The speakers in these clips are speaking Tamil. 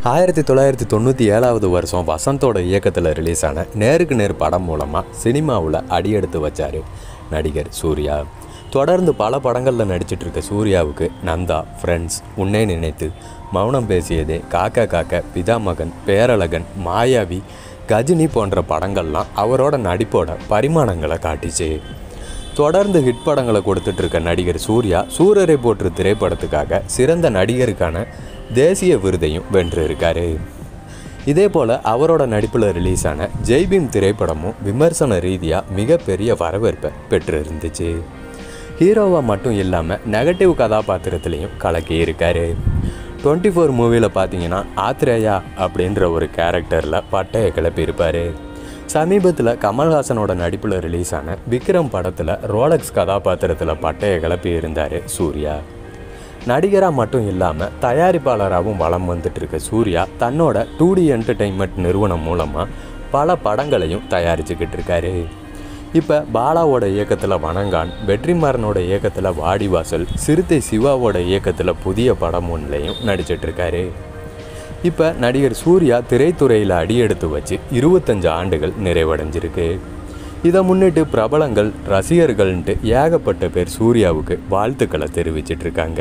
ஆயிரத்தி தொள்ளாயிரத்தி தொண்ணூற்றி ஏழாவது வருஷம் வசந்தோட இயக்கத்தில் ரிலீஸ் ஆன நேருக்கு நேர் படம் மூலமாக சினிமாவில் அடியெடுத்து வச்சார் நடிகர் சூர்யா தொடர்ந்து பல படங்களில் நடிச்சிட்டு இருக்க சூர்யாவுக்கு நந்தா ஃப்ரெண்ட்ஸ் உன்னை நினைத்து மௌனம் பேசியதே காக்கா காக்க பிதாமகன் பேரழகன் மாயாவி கஜினி போன்ற படங்கள்லாம் அவரோட நடிப்போட பரிமாணங்களை காட்டிச்சு தொடர்ந்து ஹிட் படங்களை கொடுத்துட்டு இருக்க நடிகர் சூர்யா சூரரை போற்று திரைப்படத்துக்காக சிறந்த நடிகருக்கான தேசிய விருதையும் வென்றிருக்காரு இதே போல் அவரோட நடிப்பில் ரிலீஸ் ஆன ஜெய்பீம் திரைப்படமும் விமர்சன ரீதியாக மிகப்பெரிய வரவேற்பை பெற்று இருந்துச்சு ஹீரோவாக மட்டும் இல்லாமல் நெகட்டிவ் கதாபாத்திரத்துலேயும் கலக்கி இருக்காரு டுவெண்ட்டி ஃபோர் மூவியில் பார்த்தீங்கன்னா ஆத்ரேயா அப்படின்ற ஒரு கேரக்டரில் பட்டையை கிளப்பியிருப்பார் சமீபத்தில் கமல்ஹாசனோட நடிப்பில் ரிலீஸ் ஆன விக்ரம் படத்தில் ரோலக்ஸ் கதாபாத்திரத்தில் பட்டையை கிளப்பி இருந்தார் சூர்யா நடிகராக மட்டும் இல்லாமல் தயாரிப்பாளராகவும் வலம் வந்துட்டு இருக்க சூர்யா தன்னோட டூ டி என்டர்டெயின்மெண்ட் நிறுவனம் மூலமாக பல படங்களையும் தயாரிச்சுக்கிட்டு இருக்காரு இப்போ பாலாவோட இயக்கத்தில் வணங்கான் வெற்றிமாறனோட இயக்கத்தில் வாடிவாசல் சிறுத்தை சிவாவோட இயக்கத்தில் புதிய படம் ஒன்றுலையும் நடிச்சிட்டு இருக்காரு இப்போ நடிகர் சூர்யா திரைத்துறையில் அடியெடுத்து வச்சு இருபத்தஞ்சு ஆண்டுகள் நிறைவடைஞ்சிருக்கு இதை முன்னிட்டு பிரபலங்கள் ரசிகர்கள்ன்ட்டு ஏகப்பட்ட பேர் சூர்யாவுக்கு வாழ்த்துக்களை தெரிவிச்சிட்டு இருக்காங்க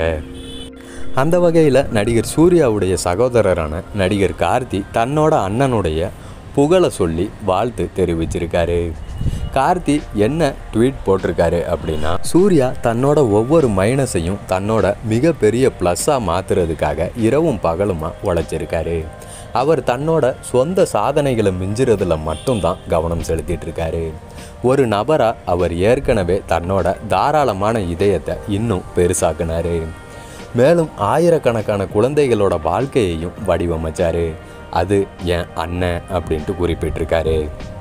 அந்த வகையில் நடிகர் சூர்யாவுடைய சகோதரரான நடிகர் கார்த்தி தன்னோட அண்ணனுடைய புகழை சொல்லி வாழ்த்து தெரிவிச்சிருக்காரு கார்த்தி என்ன ட்வீட் போட்டிருக்காரு அப்படின்னா சூர்யா தன்னோட ஒவ்வொரு மைனஸையும் தன்னோட மிகப்பெரிய ப்ளஸ்ஸாக மாற்றுறதுக்காக இரவும் பகலுமா உழைச்சிருக்காரு அவர் தன்னோட சொந்த சாதனைகளை மிஞ்சுறதுல மட்டும்தான் கவனம் செலுத்திட்டு இருக்காரு ஒரு நபராக அவர் ஏற்கனவே தன்னோட தாராளமான இதயத்தை இன்னும் பெருசாக்குனாரு மேலும் ஆயிரக்கணக்கான குழந்தைகளோட வாழ்க்கையையும் வடிவமைச்சாரு அது என் அண்ணன் அப்படின்ட்டு குறிப்பிட்டிருக்காரு